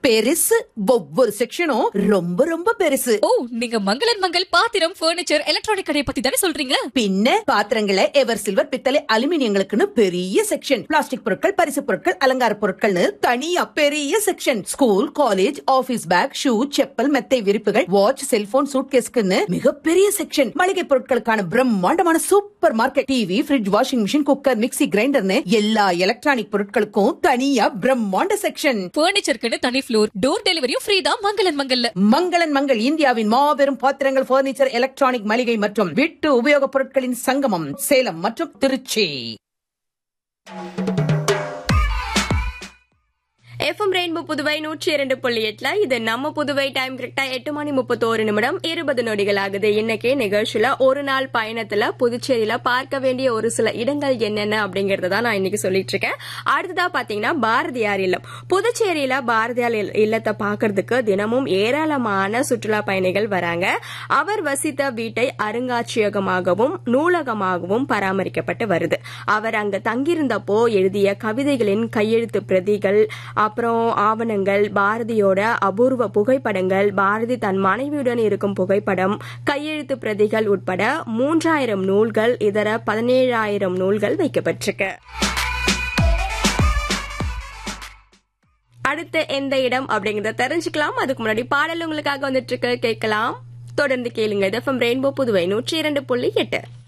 பெருசு ஒவ்வொரு செக்ஷனும் ரொம்ப ரொம்ப பெருசு ஓ நீங்க மங்களன் மங்கள் பாத்திரம் பர்னிச்சர் எலக்ட்ரானிக் கடையை பத்தி தானே சொல்றீங்க பின்ன பாத்திரங்களை எவர் சில்வர் பித்தளை அலுமினியங்களுக்குன்னு பெரிய செக்ஷன் பிளாஸ்டிக் பொருட்கள் பரிசு பொருட்கள் அலங்கார பொருட்கள்னு தனியா பெரிய section school college office bag shoe chappal மெத்தை விரிப்புகள் வாட்ச் செல்போன் சூட்கேஸ்க்குன்னு மிகப்பெரிய செக்ஷன் மளிகை பொருட்களுக்கான பிரம்மாண்டமான supermarket TV fridge washing machine cooker mixie கிரைண்டர்னு எல்லா எலக்ட்ரானிக் பொருட்களுக்கும் தனியா பிரம்மாண்ட செக்ஷன் பர்னிச்சருக்குன்னு தனி ஃப்ளோர் டோர் டெலிவரியும் ஃப்ரீ தான் மங்களன் மங்கல்ல மங்களன் மங்கள் இந்தியாவின் மாபெரும் பாத்திரங்கள் பர்னிச்சர் எலக்ட்ரானிக் மளிகை மற்றும் வீட்டு உபயோகப் பொருட்களின் சங்கமம் சேலம் மற்றும் திருச்சி எஃப்எம் ரெயின்போ புதுவை நூற்றி இரண்டு புள்ளி எட்டுல இது நம்ம புதுவை டைம் கரெக்டா எட்டு மணி முப்பத்தோரு நிமிடம் இருபது நொடிகள் ஆகுது இன்னைக்கு நிகழ்ச்சியில ஒரு நாள் பயணத்துல புதுச்சேரியில பார்க்க வேண்டிய ஒரு சில இடங்கள் என்னென்ன அப்படிங்கறத தான் நான் இன்னைக்கு சொல்லிட்டு இருக்கேன் அடுத்ததா பாத்தீங்கன்னா பாரதியார் இல்லம் புதுச்சேரியில பாரதியார் இல்ல- இல்லத்தை பாக்குறதுக்கு தினமும் ஏராளமான சுற்றுலா பயணிகள் வராங்க அவர் வசித்த வீட்டை அருங்காட்சியகமாகவும் நூலகமாகவும் பராமரிக்கப்பட்டு வருது அவர் அங்க தங்கியிருந்தப்போ எழுதிய கவிதைகளின் கையெழுத்து பிரதிகள் அப்புறம் ஆவணங்கள் பாரதியோட அபூர்வ புகைப்படங்கள் பாரதி தன் மனைவியுடன் இருக்கும் புகைப்படம் கையெழுத்து பிரதிகள் உட்பட மூன்றாயிரம் நூல்கள் இதர பதினேழாயிரம் நூல்கள் வைக்கப்பட்டிருக்கு அடுத்து எந்த இடம் அப்படிங்கறத தெரிஞ்சுக்கலாம் அதுக்கு முன்னாடி பாடல் உங்களுக்காக வந்துட்டு இருக்கு கேட்கலாம் தொடர்ந்து கேளுங்க எஃப்எம் ரெயின்போ புதுவை நூற்றி இரண்டு புள்ளி எட்டு